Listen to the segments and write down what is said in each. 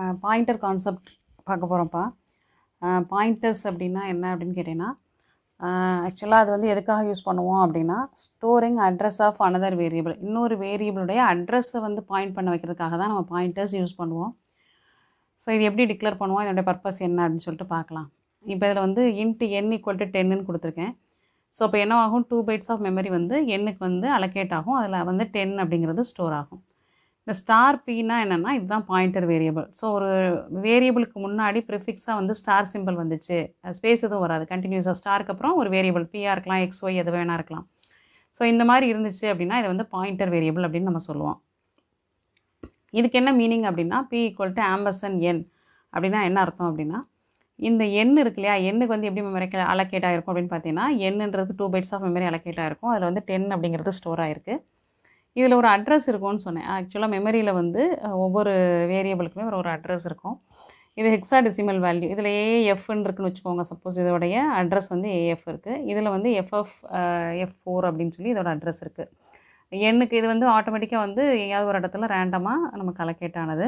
pointer concept பார்க்க போகிறோம்ப்பா pointers அப்படின்னா என்ன அப்படின்னு கேட்டிங்கன்னா ஆக்சுவலாக அது வந்து எதுக்காக யூஸ் பண்ணுவோம் அப்படின்னா storing address of another variable இன்னொரு வேரியபிளுடைய அட்ரஸை வந்து பாயிண்ட் பண்ண வைக்கிறதுக்காக தான் நம்ம பாயிண்டர்ஸ் யூஸ் பண்ணுவோம் ஸோ இது எப்படி டிக்ளேர் பண்ணுவோம் இதோடைய பர்பஸ் என்ன அப்படின்னு சொல்லிட்டு பார்க்கலாம் இப்போ இதில் வந்து இன்ட்டு என் ஈக்குவல் டு டென்னு கொடுத்துருக்கேன் ஸோ இப்போ என்ன ஆகும் டூ பைட்ஸ் ஆஃப் மெமரி வந்து எண்ணுக்கு வந்து அலோகேட் ஆகும் அதில் வந்து டென் அப்படிங்கிறது ஸ்டோர் ஆகும் இந்த ஸ்டார் பின்னா என்னென்னா இதுதான் பாயிண்டர் வேரியபிள் ஸோ ஒரு வேரியபிளுக்கு முன்னாடி ப்ரிஃபிக்ஸாக வந்து ஸ்டார் சிம்பிள் வந்துச்சு ஸ்பேஸ் எதுவும் வராது கண்டினியூஸாக ஸ்டாருக்கு அப்புறம் ஒரு வேரியபிள் பிஆர் இருக்கலாம் எக்ஸ் ஒய் எது வேணா இருக்கலாம் ஸோ இந்த மாதிரி இருந்துச்சு அப்படின்னா இது வந்து பாயிண்டர் வேரியபிள் அப்படின்னு நம்ம சொல்லுவோம் இதுக்கு என்ன மீனிங் அப்படின்னா P equal to ampersand N அப்படின்னா என்ன அர்த்தம் அப்படின்னா இந்த எண் இருக்கு இல்லையா எண்ணுக்கு வந்து எப்படி மெமரி அலோகேட் ஆகிருக்கும் அப்படின்னு பார்த்தீங்கன்னா எண்ணுன்றது two bytes of memory allocate ஆகிருக்கும் அதில் வந்து டென் அப்படிங்கிறது ஸ்டோர் ஆகிருக்கு இதில் ஒரு அட்ரஸ் இருக்கும்னு சொன்னேன் ஆக்சுவலாக மெமரியில் வந்து அஹ், ஒவ்வொரு வேரியபிளுக்குமே ஒரு ஒரு அட்ரஸ் இருக்கும் இது ஹெக்ஸா டெசிமல் வேல்யூ இதில் ஏஎஃப்னு இருக்குன்னு வச்சுக்கோங்க சப்போஸ் இதோடைய அட்ரஸ் வந்து ஏஎஃப் இருக்குது இதில் வந்து எஃப்எஃப் எஃப் ஃபோர் அப்படின்னு சொல்லி இதோட அட்ரஸ் இருக்குது எண்ணுக்கு இது வந்து ஆட்டோமேட்டிக்காக வந்து எங்கேயாவது ஒரு இடத்துல ரேண்டமாக நமக்கு அலோகேட் ஆனது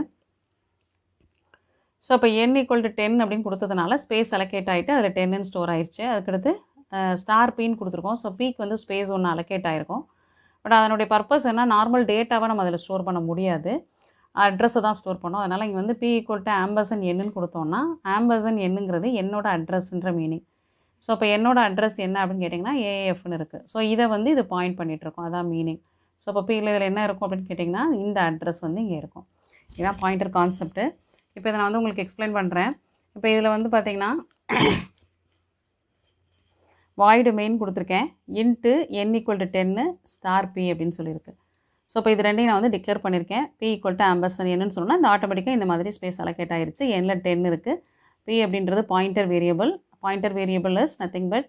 ஸோ இப்போ என் ஈக்குவல் டு டென் அப்படின்னு கொடுத்ததுனால ஸ்பேஸ் அலோகேட் ஆகிட்டு அதில் டென்னு ஸ்டோர் ஆயிடுச்சு அதுக்கடுத்து ஸ்டார் பின்னு கொடுத்துருக்கோம் ஸோ பீக்கு வந்து ஸ்பேஸ் ஒன்று அலோகேட் ஆகிருக்கும் பட் அதனுடைய பர்பஸ் என்ன நார்மல் டேட்டாவை நம்ம அதில் ஸ்டோர் பண்ண முடியாது அட்ரஸை தான் ஸ்டோர் பண்ணோம் அதனால் இங்கே வந்து பி ஈக்குவல் டு ஆம்பர்சன் எண்ணுன்னு கொடுத்தோம்னா ஆம்பர்சன் எண்ணுங்கிறது என்னோட அட்ரஸ்ன்ற மீனிங் ஸோ இப்போ என்னோட அட்ரஸ் என்ன அப்படின்னு கேட்டிங்கன்னா ஏஎஃப்னு இருக்குது ஸோ இதை வந்து இது பாயிண்ட் பண்ணிகிட்ருக்கோம் அதான் மீனிங் ஸோ இப்போ பியில் இதில் என்ன இருக்கும் அப்படின்னு கேட்டிங்கன்னா இந்த அட்ரஸ் வந்து இங்கே இருக்கும் இதுதான் பாயிண்டர் கான்செப்ட்டு இப்போ இதை நான் வந்து உங்களுக்கு எக்ஸ்பிளைன் பண்ணுறேன் இப்போ இதில் வந்து பார்த்தீங்கன்னா வாய்டு மெயின் கொடுத்துருக்கேன் இன்ட்டு என் ஈக்குவல் டு டென்னு ஸ்டார் பி அப்படின்னு சொல்லியிருக்கு ஸோ இப்போ இது ரெண்டையும் நான் வந்து டிக்ளேர் பண்ணியிருக்கேன் பி ஈக்குவல் டு ஆம்பர்சன் என்னன்னு சொன்னால் இந்த ஆட்டோமேட்டிக்காக இந்த மாதிரி ஸ்பேஸ் அலோகேட் ஆயிருச்சு எண்ணில் டென் இருக்குது பி அப்படின்றது pointer variable pointer variable is nothing but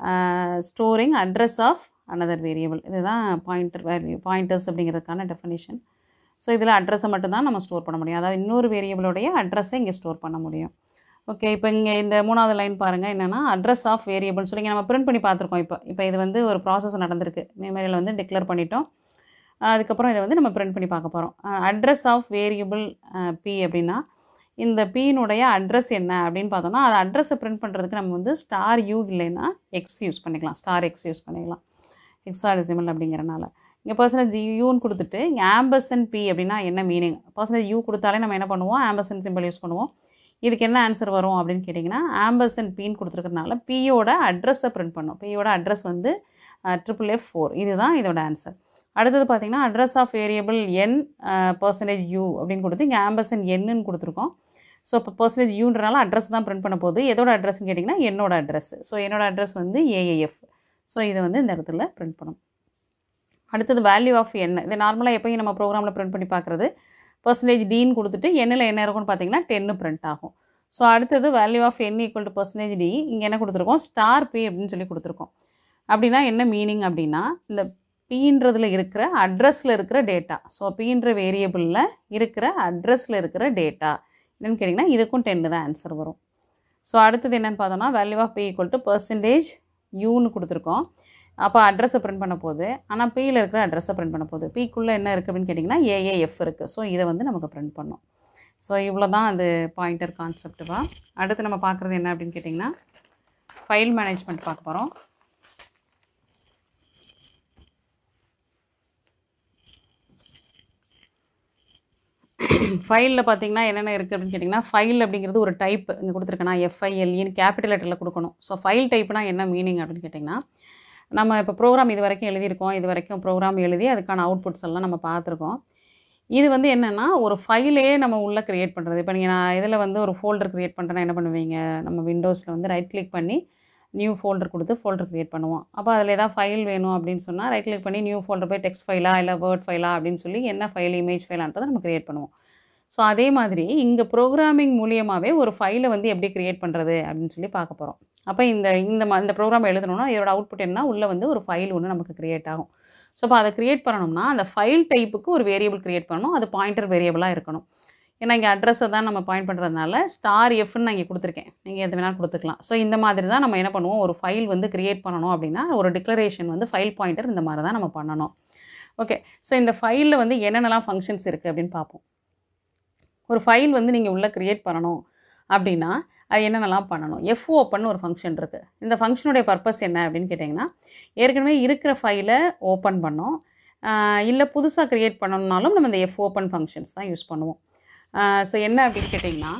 storing address of another variable இதுதான் பாயிண்டர் வேல்யூ பாயிண்டர்ஸ் அப்படிங்கிறதுக்கான டெஃபினேஷன் ஸோ இதில் அட்ரஸை மட்டும்தான் நம்ம ஸ்டோர் பண்ண முடியும் அதாவது இன்னொரு வேரியபிளுடைய அட்ரஸை இங்கே ஸ்டோர் பண்ண முடியும் ஓகே இப்போ இங்கே இந்த மூணாவது லைன் பாருங்கள் என்னென்னா அட்ரஸ் ஆஃப் வேரியபிள்னு சொல்லி இங்க நம்ம பிரிண்ட் பண்ணி பார்த்துருக்கோம் இப்போ இப்போ இது வந்து ஒரு ப்ராசஸ் நடந்திருக்கு மெமரியில் வந்து டிக்ளேர் பண்ணிட்டோம் அதுக்கப்புறம் இதை வந்து நம்ம பிரிண்ட் பண்ணி பார்க்க போகிறோம் அட்ரஸ் ஆஃப் வேரியபிள் பி அப்படின்னா இந்த பீனுடைய அட்ரஸ் என்ன அப்படின்னு பார்த்தோம்னா அது அட்ரஸை பிரிண்ட் பண்ணுறதுக்கு நம்ம வந்து ஸ்டார் யூ இல்லைன்னா எக்ஸ் யூஸ் பண்ணிக்கலாம் ஸ்டார் எக்ஸ் யூஸ் பண்ணிக்கலாம் ஹெக்ஸாடெசிமல் அப்படிங்கிறனால இங்கே பர்சனேஜ் யூன்னு கொடுத்துட்டு இங்கே ஆம்பர்சன் பி அப்படின்னா என்ன மீனிங் பர்சனேஜ் யூ கொடுத்தாலே நம்ம என்ன பண்ணுவோம் ஆம்பர்சன் சிம்பிள் யூஸ் பண்ணுவோம் இதுக்கு என்ன ஆன்சர் வரும் அப்படின்னு கேட்டிங்கன்னா ஆம்பர்சன் பின்னு கொடுத்துருக்கறனால பியோட அட்ரஸை பிரிண்ட் பண்ணோம் பியோட அட்ரஸ் வந்து ட்ரிபிள் எஃப் ஃபோர் இதுதான் இதோட ஆன்சர் அடுத்தது பார்த்தீங்கன்னா address of variable n percentage u அப்படின்னு கொடுத்து இங்கே ஆம்பர்சன் என்னன்னு கொடுத்துருக்கோம் ஸோ இப்போ பர்சன்டேஜ் யூன்றனால அட்ரஸ் தான் பிரிண்ட் பண்ண போகுது எதோட அட்ரஸ்ன்னு கேட்டிங்கன்னா என்னோட அட்ரஸ் ஸோ என்னோட அட்ரஸ் வந்து ஏஏஎஃப் ஸோ இதை வந்து இந்த இடத்துல பிரிண்ட் பண்ணும் அடுத்தது வேல்யூ ஆஃப் என் இது நார்மலாக எப்பயும் நம்ம ப்ரோக்ராமில் பிரிண்ட் பண்ணி பார்க்குறது பர்சன்டேஜ் டீன்னு கொடுத்துட்டு எண்ணில் என்ன இருக்கும்னு பார்த்தீங்கன்னா டென்னு பிரிண்ட் ஆகும் ஸோ அடுத்தது value of n equal to percentage d இங்கே என்ன கொடுத்துருக்கோம் ஸ்டார் பி அப்படின்னு சொல்லி கொடுத்துருக்கோம் அப்படின்னா என்ன மீனிங் அப்படின்னா இந்த பீன்றதில் இருக்கிற அட்ரஸில் இருக்கிற டேட்டா ஸோ பீன்ற வேரியபிளில் இருக்கிற அட்ரஸில் இருக்கிற டேட்டா என்னென்னு கேட்டிங்கன்னா இதுக்கும் டென்னு தான் ஆன்சர் வரும் ஸோ அடுத்தது என்னென்னு பார்த்தோம்னா value of P equal to percentage யூன்னு கொடுத்துருக்கோம் அப்போ அட்ரஸை பிரிண்ட் பண்ண போகுது ஆனால் பியில் இருக்கிற அட்ரஸை பிரிண்ட் பண்ண போகுது பிக்குள்ளே என்ன இருக்குது அப்படின்னு கேட்டிங்கன்னா ஏஏஎஃப் இருக்குது ஸோ இதை வந்து நமக்கு பிரிண்ட் பண்ணோம் ஸோ இவ்வளோ தான் அது பாயிண்டர் கான்செப்ட்டுவா அடுத்து நம்ம பார்க்குறது என்ன அப்படின்னு கேட்டிங்கன்னா ஃபைல் மேனேஜ்மெண்ட் பார்க்க போகிறோம் ஃபைலில் பார்த்தீங்கன்னா என்னென்ன இருக்குது அப்படின்னு கேட்டிங்கன்னா ஃபைல் அப்படிங்கிறது ஒரு டைப் இங்கே கொடுத்துருக்கேன்னா எஃப்ஐஎல்இன்னு கேபிட்டல் லெட்டரில் கொடுக்கணும் ஸோ ஃபைல் டைப்னா என்ன மீனிங் அப்படின்னு கேட்டிங்கன்னா நம்ம இப்போ ப்ரோக்ராம் இது வரைக்கும் எழுதியிருக்கோம் இது வரைக்கும் ப்ரோக்ராம் எழுதி அதுக்கான அவுட்புட்ஸ் எல்லாம் நம்ம பார்த்துருக்கோம் இது வந்து என்னென்னா ஒரு ஃபைலே நம்ம உள்ளே க்ரியேட் பண்ணுறது இப்போ நீங்கள் நான் இதில் வந்து ஒரு ஃபோல்டர் க்ரியேட் பண்ணுறேன்னா என்ன பண்ணுவீங்க நம்ம விண்டோஸில் வந்து ரைட் கிளிக் பண்ணி நியூ ஃபோல்டர் கொடுத்து ஃபோல்டர் க்ரியேட் பண்ணுவோம் அப்போ அதில் ஏதாவது ஃபைல் வேணும் அப்படின்னு சொன்னால் ரைட் கிளிக் பண்ணி நியூ ஃபோல்டர் போய் டெக்ஸ்ட் ஃபைலா இல்லை வேர்ட் ஃபைலா அப்படின்னு சொல்லி என்ன ஃபைல் இமேஜ் ஃபைலான்றதை நம்ம க்ரியேட் பண்ணுவோம் ஸோ அதே மாதிரி இங்கே ப்ரோக்ராமிங் மூலியமாகவே ஒரு ஃபைலை வந்து எப்படி க்ரியேட் பண்ணுறது அப்படின்னு சொல்லி பார்க்க போகிறோம் அப்போ இந்த இந்த ம இந்த ப்ரோக்ராம் எழுதணும்னா இதோட அவுட்புட் என்ன உள்ளே வந்து ஒரு ஃபைல் ஒன்று நமக்கு க்ரியேட் ஆகும் ஸோ அப்போ அதை க்ரியேட் பண்ணணும்னா அந்த ஃபைல் டைப்புக்கு ஒரு வேரியபிள் க்ரியேட் பண்ணணும் அது பாயிண்டர் வேரியபிளாக இருக்கணும் ஏன்னா இங்கே அட்ரஸை தான் நம்ம பாயிண்ட் பண்ணுறதுனால ஸ்டார் எஃப்னு நான் இங்கே கொடுத்துருக்கேன் நீங்கள் எது வேணாலும் கொடுத்துக்கலாம் ஸோ இந்த மாதிரி தான் நம்ம என்ன பண்ணுவோம் ஒரு ஃபைல் வந்து க்ரியேட் பண்ணணும் அப்படின்னா ஒரு டிக்ளரேஷன் வந்து ஃபைல் பாயிண்டர் இந்த மாதிரி தான் நம்ம பண்ணணும் ஓகே ஸோ இந்த ஃபைலில் வந்து என்னென்னலாம் ஃபங்க்ஷன்ஸ் இருக்குது அப்படின்னு பார்ப்போம் ஒரு ஃபைல் வந்து நீங்கள் உள்ளே க்ரியேட் பண்ணணும் அப்படின்னா அது என்னென்னலாம் பண்ணணும் எஃப் ஓப்பன் ஒரு ஃபங்க்ஷன் இருக்குது இந்த ஃபங்க்ஷனுடைய பர்பஸ் என்ன அப்படின்னு கேட்டிங்கன்னா ஏற்கனவே இருக்கிற ஃபைலை ஓப்பன் பண்ணோம் இல்லை புதுசாக க்ரியேட் பண்ணணும்னாலும் நம்ம இந்த எஃப் ஓப்பன் ஃபங்க்ஷன்ஸ் தான் யூஸ் பண்ணுவோம் ஸோ என்ன அப்படின்னு கேட்டிங்கன்னா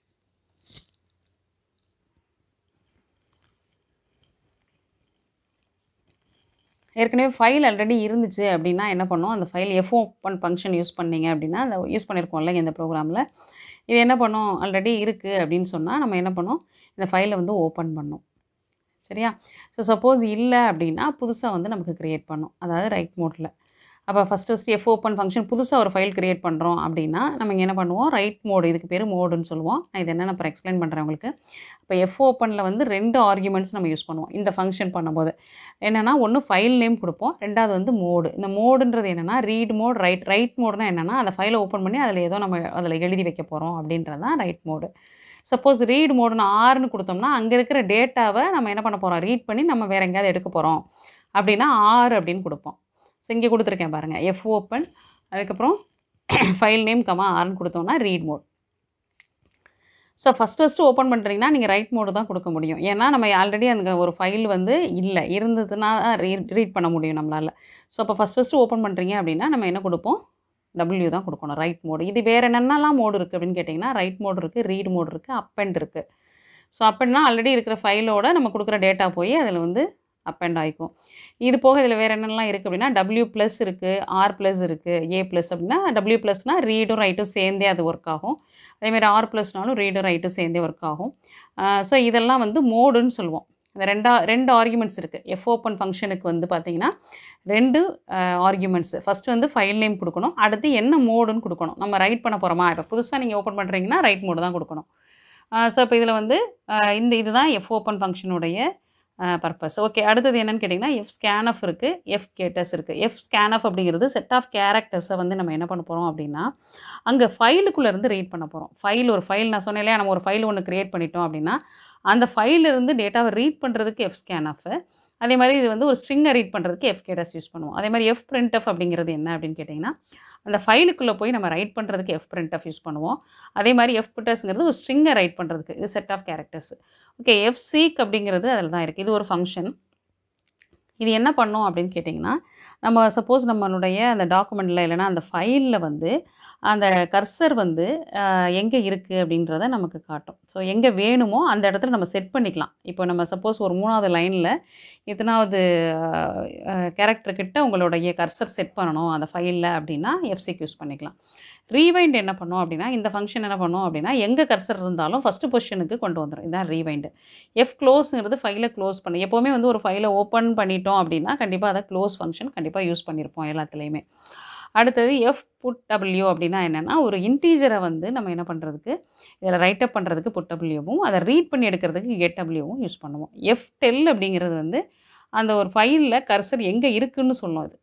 ஏற்கனவே ஃபைல் ஆல்ரெடி இருந்துச்சு அப்படின்னா என்ன பண்ணோம் அந்த file F open function use பண்ணீங்க அப்படின்னா அந்த யூஸ் பண்ணியிருக்கோம்ல இந்த ப்ரோக்ராமில் இது என்ன பண்ணோம் ஆல்ரெடி இருக்குது அப்படின்னு சொன்னால் நம்ம என்ன பண்ணோம் இந்த ஃபைலை வந்து ஓப்பன் பண்ணோம் சரியா ஸோ சப்போஸ் இல்லை அப்படின்னா புதுசாக வந்து நமக்கு க்ரியேட் பண்ணோம் அதாவது ரைட் மோட்டில் அப்போ first first F open function புதுசாக ஒரு ஃபைல் க்ரியேட் பண்ணுறோம் அப்படின்னா நம்ம இங்கே என்ன பண்ணுவோம் ரைட் மோடு இதுக்கு பேர் மோடுன்னு சொல்லுவோம் நான் இது என்ன அப்புறம் எக்ஸ்பிளைன் பண்ணுறேன் உங்களுக்கு இப்போ எஃப் ஓப்பனில் வந்து ரெண்டு ஆர்குமெண்ட்ஸ் நம்ம யூஸ் பண்ணுவோம் இந்த ஃபங்க்ஷன் பண்ணும்போது என்னென்னா ஒன்று ஃபைல் நேம் கொடுப்போம் ரெண்டாவது வந்து மோடு இந்த மோடுன்றது என்னென்னா ரீட் மோட் ரைட் ரைட் மோடுனா என்னென்னா அந்த ஃபைலை ஓப்பன் பண்ணி அதில் ஏதோ நம்ம அதில் எழுதி வைக்க போகிறோம் அப்படின்றது தான் ரைட் மோடு சப்போஸ் ரீட் மோடுன்னு ஆறுன்னு கொடுத்தோம்னா அங்கே இருக்கிற டேட்டாவை நம்ம என்ன பண்ண போகிறோம் ரீட் பண்ணி நம்ம வேறு எங்கேயாவது எடுக்க போகிறோம் அப்படின்னா ஆறு அப்படின்னு கொடுப்போம் ஸோ இங்கே கொடுத்துருக்கேன் பாருங்கள் எஃப் ஓப்பன் அதுக்கப்புறம் ஃபைல் நேம் கமா ஆர்னு கொடுத்தோம்னா read mode so first first open பண்ணுறீங்கன்னா நீங்கள் ரைட் மோடு தான் கொடுக்க முடியும் ஏன்னா நம்ம ஆல்ரெடி அந்த ஒரு ஃபைல் வந்து இல்லை இருந்ததுன்னா ரீட் ரீட் பண்ண முடியும் நம்மளால் ஸோ அப்போ ஃபஸ்ட் ஃபஸ்ட்டு ஓப்பன் பண்ணுறீங்க அப்படின்னா நம்ம என்ன கொடுப்போம் டபிள்யூ தான் கொடுக்கணும் ரைட் மோடு இது வேறு என்னென்னலாம் மோடு இருக்குது அப்படின்னு கேட்டிங்கன்னா ரைட் மோடு இருக்குது ரீட் மோடு இருக்குது அப்பெண்ட் இருக்குது ஸோ அப்பெண்ட்னா ஆல்ரெடி இருக்கிற ஃபைலோட நம்ம கொடுக்குற டேட்டா போய் அதில் வந்து அப்பெண்ட் ஆகிக்கும் இது போக இதில் வேறு என்னென்னலாம் இருக்குது அப்படின்னா டபிள்யூ ப்ளஸ் இருக்குது ஆர் ப்ளஸ் இருக்குது ஏ ப்ளஸ் அப்படின்னா டபிள்யூ ப்ளஸ்னால் ரீடும் ரைட்டும் சேர்ந்தே அது ஒர்க் ஆகும் அதேமாதிரி ஆர் ப்ளஸ்னாலும் ரீடும் ரைட்டும் சேர்ந்தே ஒர்க் ஆகும் ஸோ இதெல்லாம் வந்து மோடுன்னு சொல்லுவோம் இந்த ரெண்டா ரெண்டு ஆர்குமெண்ட்ஸ் இருக்குது எஃப் ஓப்பன் ஃபங்க்ஷனுக்கு வந்து பார்த்திங்கன்னா ரெண்டு ஆர்குமெண்ட்ஸ் ஃபஸ்ட்டு வந்து ஃபைல் நேம் கொடுக்கணும் அடுத்து என்ன மோடுன்னு கொடுக்கணும் நம்ம ரைட் பண்ண போகிறோமா இப்போ புதுசாக நீங்கள் ஓப்பன் பண்ணுறீங்கன்னா ரைட் மோடு தான் கொடுக்கணும் ஸோ இப்போ இதில் வந்து இந்த இதுதான் எஃப் ஓப்பன் ஃபங்க்ஷனுடைய பர்பஸ் ஓகே அடுத்தது என்னென்னு கேட்டிங்கன்னா எஃப் ஸ்கேனஃப் இருக்குது எஃப் கேட்டஸ் இருக்குது எஃப் ஸ்கேனஃப் அப்படிங்கிறது செட் ஆஃப் கேரக்டர்ஸை வந்து நம்ம என்ன பண்ண போகிறோம் அப்படின்னா அங்கே ஃபைலுக்குள்ளேருந்து ரீட் பண்ண போகிறோம் ஃபைல் ஒரு ஃபைல் நான் சொன்னேன் இல்லையா நம்ம ஒரு ஃபைல் ஒன்று க்ரியேட் பண்ணிட்டோம் அப்படின்னா அந்த ஃபைலிருந்து டேட்டாவை ரீட் பண்ணுறதுக்கு எஃப் ஸ்கேனஃப் அதே மாதிரி இது வந்து ஒரு ஸ்ட்ரிங்கை ரீட் பண்ணுறதுக்கு எஃப் கேட்டஸ் யூஸ் பண்ணுவோம் அதே மாதிரி எஃப் பிரிண்ட் அப்படிங்கிறது என்ன அப்படின்னு கேட்டிங்கன்னா அந்த ஃபைலுக்குள்ளே போய் நம்ம ரைட் பண்ணுறதுக்கு எஃப் பிரிண்ட் யூஸ் பண்ணுவோம் அதே மாதிரி எஃப் பிரிண்டர்ஸுங்கிறது ஒரு ஸ்ட்ரிங்கை ரைட் பண்ணுறதுக்கு இது set of characters okay F seek அப்படிங்கிறது அதில் தான் இருக்குது இது ஒரு ஃபங்க்ஷன் இது என்ன பண்ணும் அப்படின்னு கேட்டிங்கன்னா நம்ம சப்போஸ் நம்மளுடைய அந்த டாக்குமெண்ட்டில் இல்லைனா அந்த ஃபைலில் வந்து அந்த கர்சர் வந்து எங்கே இருக்குது அப்படின்றத நமக்கு காட்டும் ஸோ எங்கே வேணுமோ அந்த இடத்துல நம்ம செட் பண்ணிக்கலாம் இப்போ நம்ம சப்போஸ் ஒரு மூணாவது லைனில் எத்தனாவது கேரக்டர்கிட்ட உங்களுடைய கர்சர் செட் பண்ணணும் அந்த ஃபைலில் அப்படின்னா எஃப்சிக் யூஸ் பண்ணிக்கலாம் ரீவைண்ட் என்ன பண்ணோம் அப்படின்னா இந்த ஃபங்க்ஷன் என்ன பண்ணோம் அப்படின்னா எங்கே கர்சர் இருந்தாலும் ஃபஸ்ட்டு பொசிஷனுக்கு கொண்டு வந்துடும் இதான் ரீவைண்டு எஃப் க்ளோஸுங்கிறது ஃபைலை க்ளோஸ் பண்ணி எப்போவுமே வந்து ஒரு ஃபைலை ஓப்பன் பண்ணிட்டோம் அப்படின்னா கண்டிப்பாக அதை க்ளோஸ் ஃபங்க்ஷன் கண்டிப்பாக யூஸ் பண்ணியிருப்போம் எல்லாத்துலேயுமே அடுத்தது எஃப் புட் டபிள்யூ அப்படின்னா என்னென்னா ஒரு இன்டீஜரை வந்து நம்ம என்ன பண்ணுறதுக்கு இதில் ரைட்டப் பண்ணுறதுக்கு புட் டபிள்யூவும் அதை ரீட் பண்ணி எடுக்கிறதுக்கு கெட் டபிள்யூவும் யூஸ் பண்ணுவோம் எஃப் டெல் அப்படிங்கிறது வந்து அந்த ஒரு ஃபைலில் கர்சர் எங்கே இருக்குதுன்னு சொல்லும் அது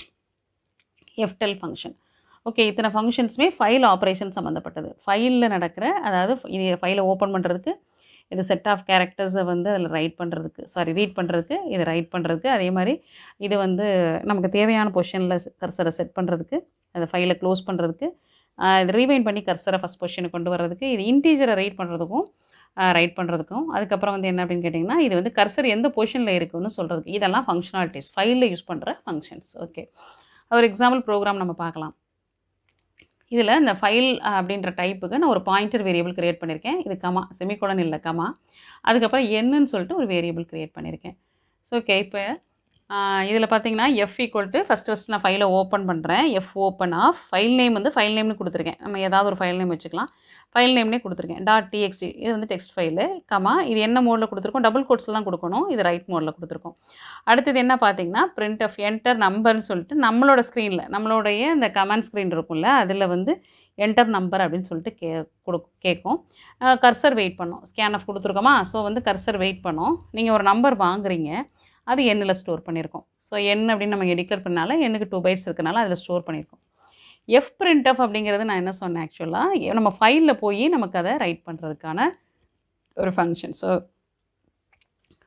எஃப் டெல் ஃபங்க்ஷன் ஓகே இத்தனை ஃபங்க்ஷன்ஸுமே ஃபைல் ஆப்ரேஷன் சம்மந்தப்பட்டது ஃபைலில் நடக்கிற அதாவது இது ஃபைலை ஓப்பன் பண்ணுறதுக்கு இது செட் ஆஃப் கேரக்டர்ஸை வந்து அதில் ரைட் பண்ணுறதுக்கு சாரி ரீட் பண்ணுறதுக்கு இதை ரைட் பண்ணுறதுக்கு அதே மாதிரி இது வந்து நமக்கு தேவையான பொசிஷனில் கர்சரை செட் பண்ணுறதுக்கு அந்த ஃபைலை க்ளோஸ் பண்ணுறதுக்கு இது ரீவைண்ட் பண்ணி கர்சரை ஃபஸ்ட் பொசிஷனுக்கு கொண்டு வர்றதுக்கு இது இன்டீஜரை ரைட் பண்ணுறதுக்கும் ரைட் பண்ணுறதுக்கும் அதுக்கப்புறம் வந்து என்ன அப்படின்னு கேட்டிங்கன்னா இது வந்து கர்சர் எந்த பொசிஷனில் இருக்குன்னு சொல்கிறதுக்கு இதெல்லாம் ஃபங்க்ஷனாலிட்டிஸ் ஃபைலில் யூஸ் பண்ணுற ஃபங்க்ஷன்ஸ் ஓகே ஒரு எக்ஸாம்பிள் ப்ரோக்ராம் நம்ம பார்க்கலாம் இதில் இந்த ஃபைல் அப்படின்ற டைப்புக்கு நான் ஒரு பாயிண்டர் வேரியபிள் க்ரியேட் பண்ணியிருக்கேன் இது கமா செமிகோலன் இல்லை கமா அதுக்கப்புறம் என்னன்னு சொல்லிட்டு ஒரு வேரியபிள் க்ரியேட் பண்ணியிருக்கேன் ஸோ ஓகே இப்போ இதில் பார்த்தீங்கன்னா F equal to first first நான் ஃபைலை ஓப்பன் பண்ணுறேன் F open of file name வந்து ஃபைல் நேம்னு கொடுத்துருக்கேன் நம்ம ஏதாவது ஒரு ஃபைல் நேம் வச்சுக்கலாம் ஃபைல் நேம்னே கொடுத்துருக்கேன் டாட் டிஎக்ஸ்டி இது வந்து டெக்ஸ்ட் ஃபைலு கமா இது என்ன மோடில் கொடுத்துருக்கோம் டபுள் கோட்ஸில் தான் கொடுக்கணும் இது ரைட் மோடில் கொடுத்துருக்கோம் அடுத்தது என்ன பார்த்தீங்கன்னா பிரிண்ட் ஆஃப் என்டர் நம்பர்னு சொல்லிட்டு நம்மளோட ஸ்க்ரீனில் நம்மளுடைய இந்த கமெண்ட் ஸ்க்ரீன் இருக்கும்ல அதில் வந்து என்டர் நம்பர் அப்படின்னு சொல்லிட்டு கே கொடு கேட்கும் கர்சர் வெயிட் பண்ணோம் ஸ்கேன் ஆஃப் கொடுத்துருக்கோமா ஸோ வந்து கர்சர் வெயிட் பண்ணோம் நீங்கள் ஒரு நம்பர் வாங்குறீங்க அது எண்ணில் ஸ்டோர் பண்ணியிருக்கோம் ஸோ எண் அப்படின்னு நம்ம இங்கே டிக்ளேர் பண்ணால எண்ணுக்கு டூ பைட்ஸ் இருக்கனால அதில் ஸ்டோர் பண்ணியிருக்கோம் எஃப் பிரிண்ட் ஆஃப் அப்படிங்கிறது நான் என்ன சொன்னேன் ஆக்சுவலாக நம்ம ஃபைலில் போய் நமக்கு அதை ரைட் பண்ணுறதுக்கான ஒரு ஃபங்க்ஷன் ஸோ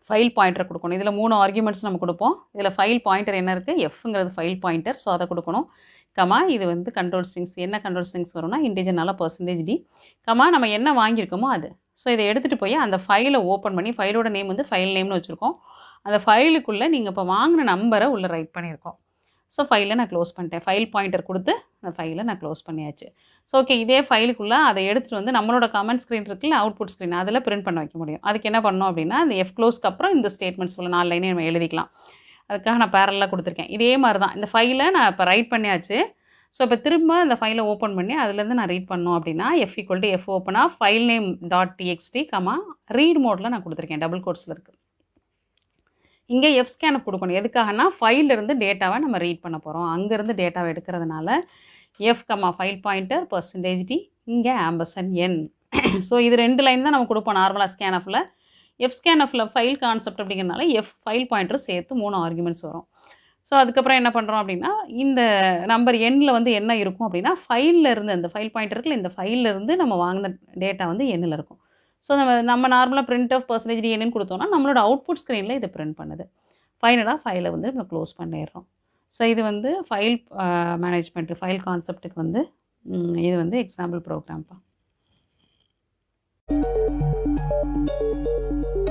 ஃபைல் பாயிண்டர் கொடுக்கணும் இதில் மூணு ஆர்குமெண்ட்ஸ் நம்ம கொடுப்போம் இதில் ஃபைல் பாயிண்டர் என்ன இருக்குது எஃப்ங்கிறது ஃபைல் பாயிண்டர் ஸோ அதை கொடுக்கணும் கமா இது வந்து கண்ட்ரோல் ஸ்ட்ரிங்ஸ் என்ன கண்ட்ரோல் ஸ்ட்ரிங்ஸ் வரும்னா இன்டிஜர்னால பர்சன்டேஜ் டி கமா நம்ம என்ன வாங்கியிருக்கோமோ அது ஸோ இதை எடுத்துகிட்டு போய் அந்த ஃபைலை ஓப்பன் பண்ணி ஃபைலோட நேம் வந்து ஃபைல் நேம்னு வச்சுருக்கோம் அந்த ஃபைலுக்குள்ளே நீங்கள் இப்போ வாங்கின நம்பரை உள்ளே ரைட் பண்ணியிருக்கோம் ஸோ ஃபைலை நான் க்ளோஸ் பண்ணிட்டேன் ஃபைல் பாயிண்டர் கொடுத்து அந்த ஃபைலை நான் க்ளோஸ் பண்ணியாச்சு ஸோ ஓகே இதே ஃபைலுக்குள்ளே அதை எடுத்துகிட்டு வந்து நம்மளோட கமெண்ட் ஸ்க்ரீன் இருக்குல்ல அவுட்புட் ஸ்க்ரீன் அதில் பிரிண்ட் பண்ண வைக்க முடியும் அதுக்கு என்ன பண்ணோம் அப்படின்னா அந்த எஃப் க்ளோஸ்க்கு அப்புறம் இந்த ஸ்டேட்மெண்ட்ஸ் உள்ள நாலு லைனே நம்ம எழுதிக்கலாம் அதுக்காக நான் பேரலாக கொடுத்துருக்கேன் இதே மாதிரி தான் இந்த ஃபைலை நான் இப்போ ரைட் பண்ணியாச்சு ஸோ இப்போ திரும்ப அந்த ஃபைலை ஓப்பன் பண்ணி அதுலேருந்து நான் ரீட் பண்ணோம் அப்படின்னா எஃப் ஈக்குவல் டு எஃப் ஓப்பனாக file name dot TXT comma read மோடில் நான் கொடுத்துருக்கேன் டபுள் கோட்ஸில் இருக்குது இங்கே எஃப் ஸ்கேனப் கொடுக்கணும் எதுக்காகனா ஃபைலிருந்து டேட்டாவை நம்ம ரீட் பண்ண போகிறோம் அங்கேருந்து டேட்டாவை எடுக்கிறதுனால F comma file pointer percentage d இங்கே ஆம்பசன் என் ஸோ இது ரெண்டு லைன் தான் நம்ம கொடுப்போம் நார்மலாக ஸ்கேனஃபில் எஃப் ஸ்கேனஃபில் ஃபைல் கான்செப்ட் அப்படிங்கிறனால எஃப் ஃபைல் பாயிண்டர் சேர்த்து மூணு ஆர்குமெண்ட்ஸ் வரும் ஸோ அதுக்கப்புறம் என்ன பண்ணுறோம் அப்படின்னா இந்த நம்பர் எண்ணில் வந்து என்ன இருக்கும் அப்படின்னா ஃபைலில் இருந்து அந்த ஃபைல் பாயிண்டர் இருக்குல்ல இந்த ஃபைலில் இருந்து நம்ம வாங்கின டேட்டா வந்து எண்ணில் இருக்கும் ஸோ நம்ம நம்ம நார்மலாக பிரிண்ட் ஆஃப் பர்சன்டேஜ் என்னன்னு கொடுத்தோம்னா நம்மளோட அவுட்புட் ஸ்க்ரீனில் இதை பிரிண்ட் பண்ணுது ஃபைனலாக ஃபைலை வந்து நம்ம க்ளோஸ் பண்ணிடுறோம் ஸோ இது வந்து ஃபைல் மேனேஜ்மெண்ட்டு ஃபைல் கான்செப்ட்டுக்கு வந்து ம், இது வந்து எக்ஸாம்பிள் ப்ரோக்ராம்ப்பா